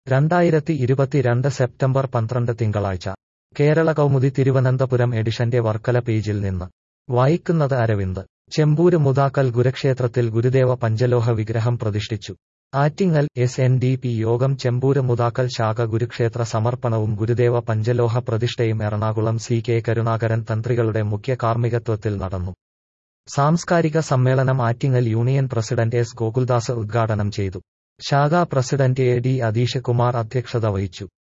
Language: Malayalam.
രണ്ടായിരത്തി ഇരുപത്തിരണ്ട് സെപ്റ്റംബർ പന്ത്രണ്ട് തിങ്കളാഴ്ച കേരള കൗമുദി തിരുവനന്തപുരം എഡിഷന്റെ വർക്കല പേജിൽ നിന്ന് വായിക്കുന്നത് അരവിന്ദ് ചെമ്പൂര് മുതാക്കൽ ഗുരുക്ഷേത്രത്തിൽ ഗുരുദേവ പഞ്ചലോഹ വിഗ്രഹം പ്രതിഷ്ഠിച്ചു Attingal S N D P Yogam Chempur Muthakkal ശാഖ ഗുരുക്ഷേത്ര സമർപ്പണവും ഗുരുദേവ പഞ്ചലോഹ പ്രതിഷ്ഠയും എറണാകുളം സി കെ കരുണാകരൻ തന്ത്രികളുടെ മുഖ്യ കാർമ്മികത്വത്തിൽ നടന്നു സാംസ്കാരിക സമ്മേളനം Attingal union president S Gokuldas ഉദ്ഘാടനം ചെയ്തു ശാഖാ president A D Adheesh Kumar അധ്യക്ഷത വഹിച്ചു